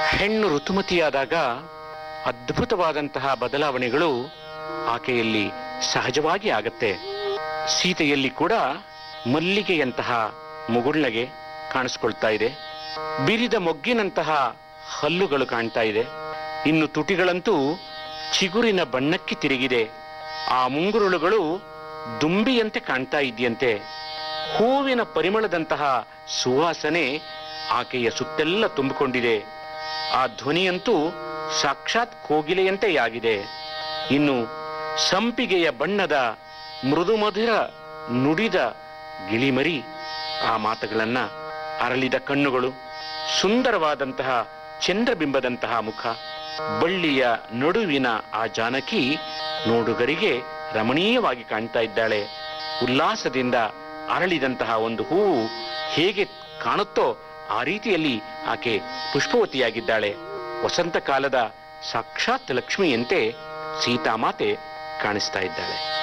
ಹೆಣ್ಣು ಋತುಮತಿಯಾದಾಗ ಅದ್ಭುತವಾದಂತಹ ಬದಲಾವಣೆಗಳು ಆಕೆಯಲ್ಲಿ ಸಹಜವಾಗಿ ಆಗತ್ತೆ ಸೀತೆಯಲ್ಲಿ ಕೂಡ ಮಲ್ಲಿಗೆಯಂತಹ ಮುಗುಳ್ನಗೆ ಕಾಣಿಸ್ಕೊಳ್ತಾ ಇದೆ ಬಿರಿದ ಮೊಗ್ಗಿನಂತಹ ಹಲ್ಲುಗಳು ಕಾಣ್ತಾ ಇದೆ ಇನ್ನು ತುಟಿಗಳಂತೂ ಚಿಗುರಿನ ಬಣ್ಣಕ್ಕೆ ತಿರುಗಿದೆ ಆ ಮುಂಗುರುಳುಗಳು ದುಂಬಿಯಂತೆ ಕಾಣ್ತಾ ಇದೆಯಂತೆ ಹೂವಿನ ಪರಿಮಳದಂತಹ ಸುವಾಸನೆ ಆಕೆಯ ಸುತ್ತೆಲ್ಲ ತುಂಬಿಕೊಂಡಿದೆ ಆ ಧ್ವನಿಯಂತೂ ಸಾಕ್ಷಾತ್ ಕೋಗಿಲೆಯಂತೆ ಆಗಿದೆ ಇನ್ನು ಸಂಪಿಗೆಯ ಬಣ್ಣದ ಮೃದು ಮಧುರ ನುಡಿದ ಗಿಳಿಮರಿ ಆ ಮಾತುಗಳನ್ನ ಅರಳಿದ ಕಣ್ಣುಗಳು ಸುಂದರವಾದಂತಹ ಚಂದ್ರಬಿಂಬದಂತಹ ಮುಖ ಬಳ್ಳಿಯ ನಡುವಿನ ಆ ಜಾನಕಿ ನೋಡುಗರಿಗೆ ರಮಣೀಯವಾಗಿ ಕಾಣ್ತಾ ಇದ್ದಾಳೆ ಉಲ್ಲಾಸದಿಂದ ಅರಳಿದಂತಹ ಒಂದು ಹೂವು ಹೇಗೆ ಕಾಣುತ್ತೋ ಆ ರೀತಿಯಲ್ಲಿ ಆಕೆ ಪುಷ್ಪವತಿಯಾಗಿದ್ದಾಳೆ ವಸಂತ ಕಾಲದ ಸಾಕ್ಷಾತ್ ಲಕ್ಷ್ಮಿಯಂತೆ ಸೀತಾಮಾತೆ ಕಾಣಿಸ್ತಾ ಇದ್ದಾಳೆ